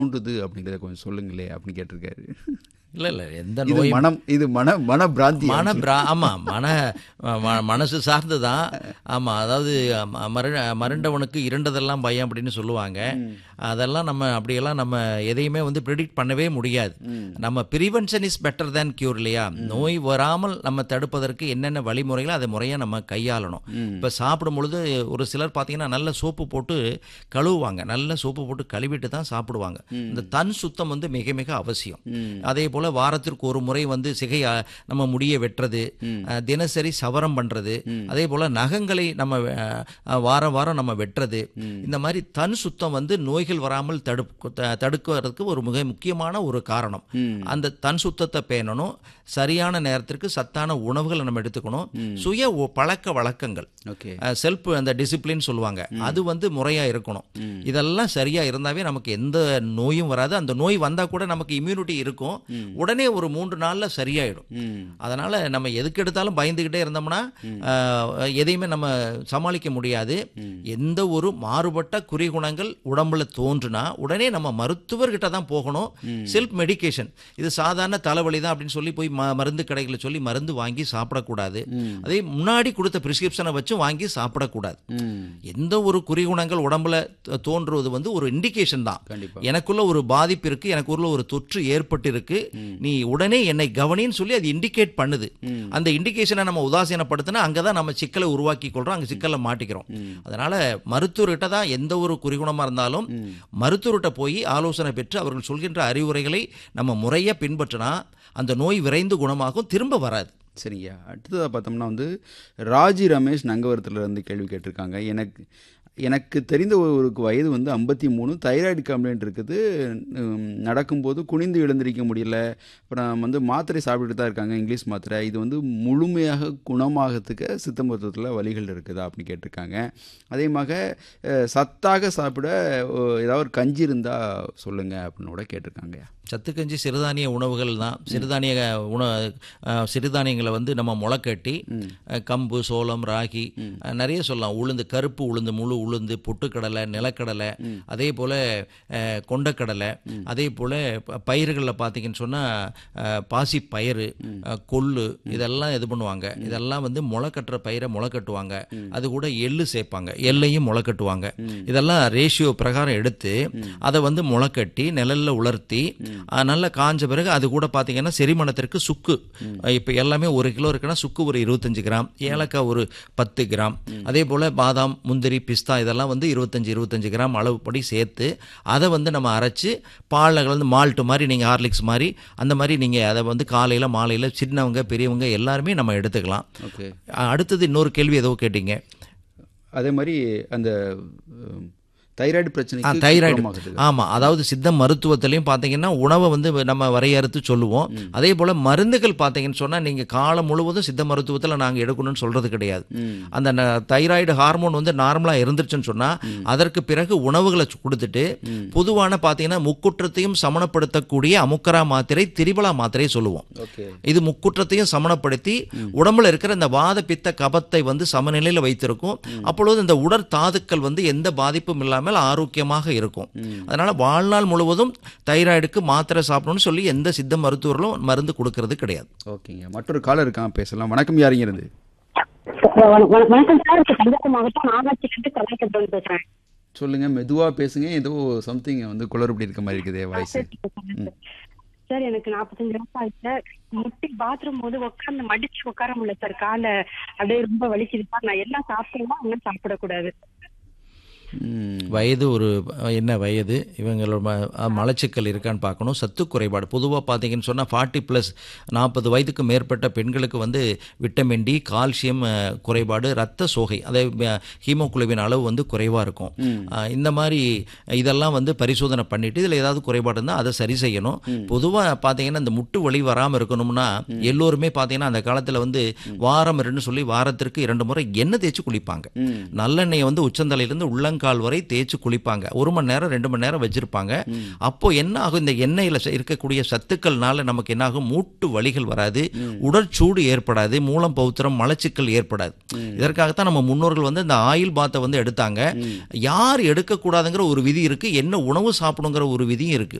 தோன்றுது அப்படிங்கிறத கொஞ்சம் சொல்லுங்களே அப்படின்னு கேட்டிருக்காரு இல்லை இல்லை எந்த இது நோய் மனம் இது மன மன பிராந்தி மன பிரா ஆமாம் மன ம- மனசு சார்ந்து தான் ஆமாம் அதாவது ம- மரு மருண்டவனுக்கு இருண்டதெல்லாம் பயம் அப்படின்னு சொல்லுவாங்க அதெல்லாம் நம்ம அப்படியெல்லாம் நம்ம எதையுமே வந்து ப்ரிடிக்ட் பண்ணவே முடியாது நம்ம prevention is better than cure இல்லையா நோய் வராமல் நம்ம தடுப்பதற்கு என்னென்ன வழிமுறைகளோ அதை முறையாக நம்ம கையாளணும் இப்போ சாப்பிடும் பொழுது ஒரு சிலர் பார்த்தீங்கன்னா நல்ல சோப்பு போட்டு கழுவுவாங்க நல்ல சோப்பு போட்டு கழுவிட்டு தான் சாப்பிடுவாங்க இந்த தன் சுத்தம் வந்து மிக மிக அவசியம் அதே போல் வாரத்திற்கு ஒரு முறை வந்து சிகை அ, நம்ம முடியை வெட்டுறது அ, தினசரி சவரம் பண்ணுறது அதே போல் நகங்களை நம்ம அ, அ, வாரம் வாரம் நம்ம வெட்டுறது இந்த மாதிரி தன் சுத்தம் வந்து நோய்கள் வராமல் தடுப்பு த- தடுக்கிறதுக்கு ஒரு மிக முக்கியமான ஒரு காரணம் அந்த தன் சுத்தத்தை பேணணும் சரியான நேரத்திற்கு சத்தான உணவுகளை நம்ம எடுத்துக்கணும் சுய ஒ- பழக்க வழக்கங்கள் ஓகே செல்ஃப் அந்த டிசிப்ளின் சொல்லுவாங்க அது வந்து முறையா இருக்கணும் இதெல்லாம் சரியா இருந்தாவே நமக்கு எந்த நோயும் வராது அந்த நோய் வந்தா கூட நமக்கு இம்யூனிட்டி இருக்கும் உடனே ஒரு மூன்று நாள்ல சரியாயிடும் அதனால நம்ம எதுக்கு எடுத்தாலும் பயந்துகிட்டே இருந்தோம்னா ஆஹ், எதையுமே நம்ம சமாளிக்க முடியாது எந்த ஒரு மாறுபட்ட குறிகுணங்கள் உடம்புல தோன்றுனா உடனே நம்ம மருத்துவர்கிட்ட தான் போகணும் செல்ஃப் மெடிகேஷன் இது சாதாரண தலைவலி தான் அப்படின்னு சொல்லி போய் ம- மருந்து கடைகளில் சொல்லி மருந்து வாங்கி சாப்பிடக்கூடாது அதே முன்னாடி கொடுத்த பிரிஸ்கிரிப்ஷனை வச்சு வாங்கி சாப்பிடக்கூடாது எந்த ஒரு குறிகுணங்கள் உடம்புல தோ- தோன்றுவது வந்து ஒரு இண்டிகேஷன் தான் கண்டிப்பா. எனக்குள்ள ஒரு பாதிப்பு இருக்கு எனக்குள்ள ஒரு தொற்று ஏற்பட்டு இருக்கு நீ உடனே என்னை கவனின்னு சொல்லி அது இண்டிகேட் பண்ணுது அந்த இண்டிகேஷனை நம்ம உதாசீனப்படுத்தினா அங்கதான் நம்ம சிக்கலை உருவாக்கி கொள்றோம் அங்க சிக்கலை மாட்டிக்கிறோம் அதனால மருத்துவர்கிட்ட தான் எந்த ஒரு குறிகுணமா இருந்தாலும் மருத்துவர்கிட்ட போய் ஆலோசனை பெற்று அவர்கள் சொல்கின்ற அறிவுரைகளை நம்ம முறையா பின்பற்றினா அந்த நோய் விரைந்து குணமாகும் திரும்ப வராது சரிங்கய்யா அடுத்ததாக பார்த்தோம்னா வந்து ராஜி ரமேஷ் நங்கவரத்துல இருந்து கேள்வி கேட்டிருக்காங்க எனக்கு எனக்கு தெரிந்த ஒருவருக்கு வயது வந்து ஐம்பத்தி மூணு தைராய்டு கம்ப்ளைண்ட் இருக்குது உம், நடக்கும்போது குனிந்து எழுந்திருக்க முடியல அப்புறம் வந்து மாத்திரை சாப்பிட்டுட்டு தான் இருக்காங்க இங்கிலீஷ் மாத்திரை இது வந்து முழுமையாக குணமாகறதுக்கு சித்த மருத்துவத்தில் வழிகள் இருக்குதா அப்படின்னு கேட்டிருக்காங்க அதேமாக அஹ், சத்தாக சாப்பிட அஹ், ஏதாவது ஒரு கஞ்சி இருந்தால் சொல்லுங்கள் அப்படின்னு கூட கேட்டிருக்காங்கய்யா சத்துக்கஞ்சி சிறுதானிய உணவுகள் தான் சிறுதானிய உண அஹ், சிறுதானியங்களை வந்து நம்ம முளைக்கட்டி அஹ், கம்பு சோளம் ராகி அஹ், நிறைய சொல்லலாம் உளுந்து கருப்பு உளுந்து முழு உளுந்து பொட்டுக்கடலை நிலக்கடலை அதே போல் கொண்டக்கடலை அதே போல் பயிர்களில் பார்த்தீங்கன்னு சொன்னால் பாசி பயிறு அஹ், கொள்ளு இதெல்லாம் இது பண்ணுவாங்க இதெல்லாம் வந்து முளை கட்டுற பயிரை முளை கட்டுவாங்க அது கூட எள்ளு சேர்ப்பாங்க எள்ளையும் முளை கட்டுவாங்க இதெல்லாம் ரேஷியோ பிரகாரம் எடுத்து அதை வந்து முளைக்கட்டி நிழல்ல உலர்த்தி அஹ், நல்லா காஞ்ச பிறகு அது கூட பார்த்தீங்கன்னா செரிமானத்திற்கு சுக்கு இப்போ எல்லாமே ஒரு கிலோ இருக்குன்னா சுக்கு ஒரு இருபத்தஞ்சு கிராம் ஏலக்காய் ஒரு பத்து கிராம் அதே போல் பாதாம் முந்திரி பிஸ்தா இதெல்லாம் வந்து இருபத்தஞ்சு இருபத்தஞ்சு கிராம் அளவுப்படி சேர்த்து அதை வந்து நம்ம அரைச்சு பாலில் கலந்து மால்ட்டு மாதிரி நீங்கள் ஹார்லிக்ஸ் மாதிரி அந்த மாதிரி நீங்கள் அதை வந்து காலையில் மாலையில் சின்னவங்க பெரியவங்க எல்லாருமே நம்ம எடுத்துக்கலாம் ஓகே அஹ், அடுத்தது இன்னொரு கேள்வி ஏதோ கேட்டீங்க அதே மாதிரி அந்த உம், தைராய்டு பிரச்சனைக்கு தைராய்டு குணமாகுது. ஆமாம் அதாவது சித்த மருத்துவத்திலையும் பார்த்தீங்கன்னா உணவை வந்து நம்ம வரையறுத்து சொல்லுவோம் அதே போல் மருந்துகள் பார்த்தீங்கன்னு சொன்னால் நீங்கள் காலம் முழுவதும் சித்த மருத்துவத்தில் நாங்கள் எடுக்கணும்னு சொல்கிறது கிடையாது அந்த ந- தைராய்டு ஹார்மோன் வந்து நார்மலாக இருந்துருச்சுன்னு சொன்னால் அதற்கு பிறகு உணவுகளை சு- கொடுத்துட்டு பொதுவான பார்த்தீங்கன்னா முக்குற்றத்தையும் சமணப்படுத்தக்கூடிய அமுக்கரா மாத்திரை திரிபலா மாத்திரை சொல்லுவோம் ஓகே இது முக்குற்றத்தையும் சமணப்படுத்தி உடம்புல இருக்கிற இந்த வாத பித்த கபத்தை வந்து சமநிலையில் வைத்திருக்கும் அப்பொழுது இந்த உடற் தாதுக்கள் வந்து எந்த பாதிப்பும் இல்லாமல் ஆரோக்கியமாக இருக்கும் அதனால வாழ்நாள் முழுவதும் தைராய்டுக்கு மாத்திரை சாப்பிடணும்னு சொல்லி எந்த சித்த மருத்துவர்களும் மருந்து கொடுக்கறது கிடையாது ஓகேங்க மற்றொரு காலர் இருக்கான் பேசலாம் வணக்கம் யாருங்க இருந்து வண- வண- வணக்கம் சார் தஞ்சாவூர் மாவட்டம் நாகாட்சிலிருந்து கலாய்க்கிறேன் பேசுறேன் சொல்லுங்க மெதுவா பேசுங்க ஏதோ சம்திங் வந்து குளறுபடி இருக்க மாதிரி இருக்குதே வாய்ஸ் சார் எனக்கு நாற்பத்தஞ்சு வயசு ஆச்சு சார் முட்டி பாத்ரூம் போது உட்கார்ந்து மடிச்சு உட்கார முடியல சார் காலை அப்படியே ரொம்ப வலிக்குது சார் நான் எல்லாம் சாப்பிட்டேன்னா இன்னும் சாப்பிடக்கூடாது வயது ஒரு அஹ், என்ன வயது இவங்களோட ம- அஹ், மலச்சிக்கல் இருக்கான்னு பார்க்கணும் சத்து குறைபாடு பொதுவாக பார்த்தீங்கன்னு சொன்னால் ஃபார்ட்டி ப்ளஸ் நாற்பது வயதுக்கு மேற்பட்ட பெண்களுக்கு வந்து விட்டமின் டி கால்சியம் அஹ், குறைபாடு ரத்த சோகை அதே ஹீமோகுளோபின் அளவு வந்து குறைவாக இருக்கும் அஹ், இந்த மாதிரி இதெல்லாம் வந்து பரிசோதனை பண்ணிட்டு இதில் ஏதாவது குறைபாடு இருந்தால் அதை சரி செய்யணும் பொதுவாக பார்த்தீங்கன்னா இந்த முட்டு வலி வராமல் இருக்கணும்னா எல்லோருமே பார்த்தீங்கன்னா அந்த காலத்தில் வந்து வாரம் ரெண்டு சொல்லி வாரத்திற்கு இரண்டு முறை எண்ணெய் தேய்ச்சி குளிப்பாங்க நல்லெண்ணெயை வந்து உச்சந்தலையிலேருந்து உள்ளங்க உள்ளங்கால் வரை தேய்ச்சி குளிப்பாங்க ஒரு மணி நேரம் ரெண்டு மணி நேரம் வச்சிருப்பாங்க அப்போ என்ன ஆகும் இந்த எண்ணெயில் இருக்கக்கூடிய சத்துக்கள்னால நமக்கு என்ன ஆகும் மூட்டு வலிகள் வராது உடற்சூடு ஏற்படாது மூலம் பௌத்திரம் மலச்சிக்கல் ஏற்படாது இதற்காகத்தான் நம்ம முன்னோர்கள் வந்து இந்த ஆயில் பாத்தை வந்து எடுத்தாங்க யார் எடுக்கக்கூடாதுங்கிற ஒரு விதி இருக்கு என்ன உணவு சாப்பிடுங்கிற ஒரு விதியும் இருக்கு